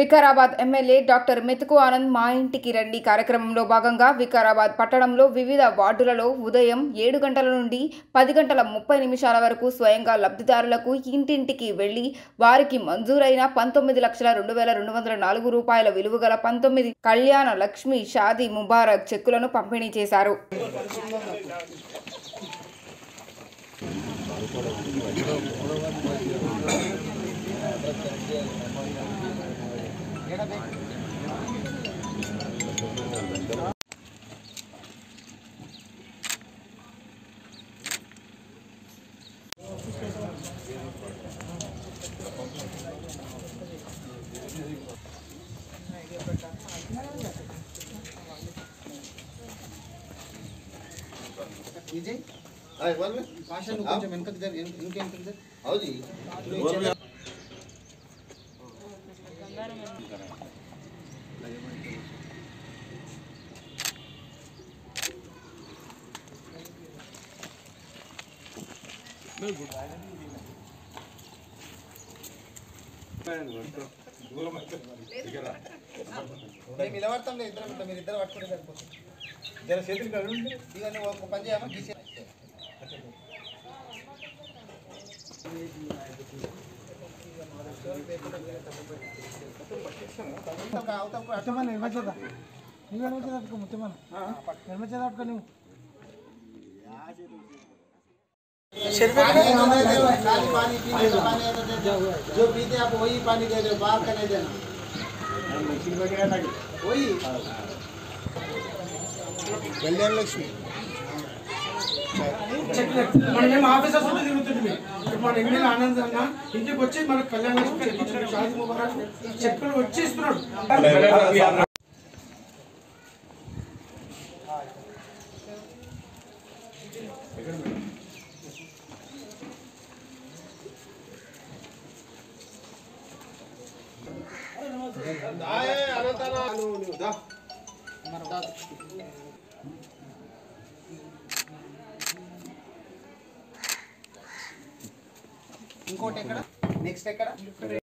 Vikarabad MLA doctor మెతుకు ఆనంద్ మా ఇంటికి రండి కార్యక్రమంలో భాగంగా వికారాబాద్ పట్టణంలో వివిధ వార్డులలో ఉదయం ఏడు గంటల నుండి పది గంటల ముప్పై నిమిషాల వరకు స్వయంగా లబ్ధిదారులకు ఇంటింటికి వెళ్లి వారికి మంజూరైన పంతొమ్మిది లక్షల రెండు వేల రెండు వందల నాలుగు రూపాయల విలువ గల పంతొమ్మిది కళ్యాణ లక్ష్మి షాదీ ముబారక్ చెక్కులను పంపిణీ చేశారు విజయ్ हाँ, बोल में భాష నువ్వు కొంచెం వెనకకి జరి ఇంకే వెనకకి జరి आओ जी మేము నిలబడతాం లేదు ఇద్దరం ఇట్లా మీరు ఇద్దరు పట్టుకుంటే సరిపోతుంది జర చేతులు కడుగుండి ఇక నువ్వు ఒక పని చేయమా గీసే ಮುತ್ತಮ್ಮನ ನಿರ್ಮಚದ ನೀವು ನಿರ್ಮಚದ ಅದ್ಕ ಮುತ್ತಮ್ಮನ ನಿರ್ಮಚದ ಅದ್ಕ ನೀವು खाली पानी पीने का पानी आता दे दो जो पीते आप वही पानी दे दो बाहर का नहीं देना वही कल्याण लक्ष्मी మన మేము ఆఫీసర్స్ ఉంటే తిరుగుతుంటే ఇప్పుడు మన ఎమ్మెల్యే ఆనంద్ అన్న ఇంటికి వచ్చి మన కళ్యాణ లక్ష్మి చెక్ ఇచ్చాడు షాది ముబారక్ చెక్కులు వచ్చి ఇస్తున్నాడు ఇంకోటి ఎక్కడ నెక్స్ట్ ఎక్కడ